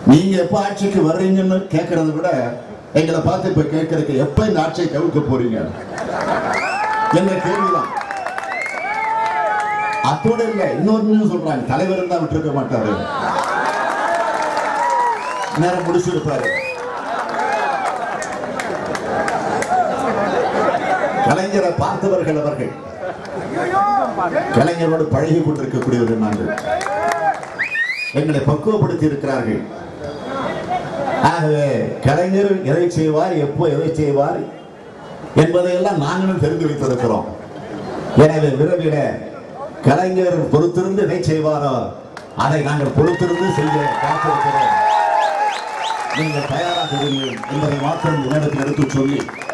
நீங்க எப்ப ஆட்சிக்கு வர்றீங்கன்னு கேட்கறத விட எங்களை பார்த்து இப்ப கேட்கறதுக்கு எப்ப இந்த ஆட்சியை கவுக்க போறீங்க என்ற கேள்விதான் அத்தோட இல்ல இன்னொரு சொல்றாங்க தலைவர் தான் விட்டுருக்க மாட்டாரு நேரம் முடிச்சிருப்பாரு கலைஞரை பார்த்தவர்கள் அவர்கள் கலைஞரோடு பழகி கொண்டிருக்கக்கூடியவர்கள் நாங்கள் எங்களை பக்குவப்படுத்தி இருக்கிறார்கள் ஆகவே கலைஞர் எதை செய்வார் எப்போ எதை செய்வார் என்பதையெல்லாம் நாங்களும் தெரிந்து வைத்திருக்கிறோம் எனவே விரைவில் கலைஞர் பொறுத்திருந்து எதை செய்வாரோ அதை நாங்கள் பொறுத்திருந்து செய்ய காத்திருக்கிறோம் நீங்கள் தயாராக இருங்கள் என்பதை மாத்திரம் இந்த நேரத்தில் எடுத்துச் சொல்லி